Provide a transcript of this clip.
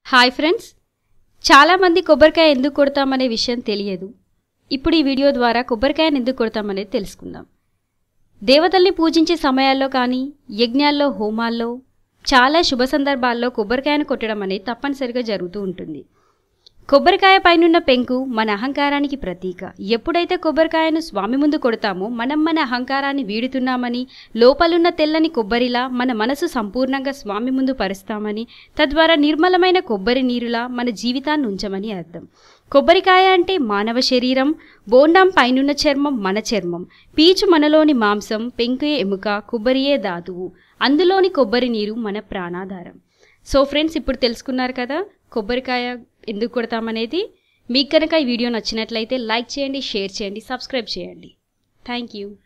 hi friends చాలామంది కొబ్బరికాయ ఎందుకు కొడతామనే విషయం తెలియదు ఇప్పుడు ఈ వీడియో ద్వారా కొబ్బరికాయను ఎందుకు కొడతామనేది తెలుసుకుందాం దేవతల్ని పూజించే సమయాల్లో కానీ యజ్ఞాల్లో హోమాల్లో చాలా శుభ సందర్భాల్లో కొబ్బరికాయను కొట్టడం అనేది తప్పనిసరిగా జరుగుతూ ఉంటుంది కొబ్బరికాయ పైనున్న పెంకు మన అహంకారానికి ప్రతీక ఎప్పుడైతే కొబ్బరికాయను స్వామి ముందు కొడతామో మనం మన అహంకారాన్ని వీడుతున్నామని లోపలున్న తెల్లని కొబ్బరిలా మన మనసు సంపూర్ణంగా స్వామి ముందు పరుస్తామని తద్వారా నిర్మలమైన కొబ్బరి నీరులా మన జీవితాన్ని ఉంచమని అర్థం కొబ్బరికాయ అంటే మానవ శరీరం బోండం పైనున్న చర్మం మన చర్మం పీచు మనలోని మాంసం పెంకు ఎముక కొబ్బరియే ధాతువు అందులోని కొబ్బరి నీరు మన ప్రాణాధారం సో ఫ్రెండ్స్ ఇప్పుడు తెలుసుకున్నారు కదా కొబ్బరికాయ ఎందుకు కొడతామనేది మీకు కనుక ఈ వీడియో నచ్చినట్లయితే లైక్ చేయండి షేర్ చేయండి సబ్స్క్రైబ్ చేయండి థ్యాంక్ యూ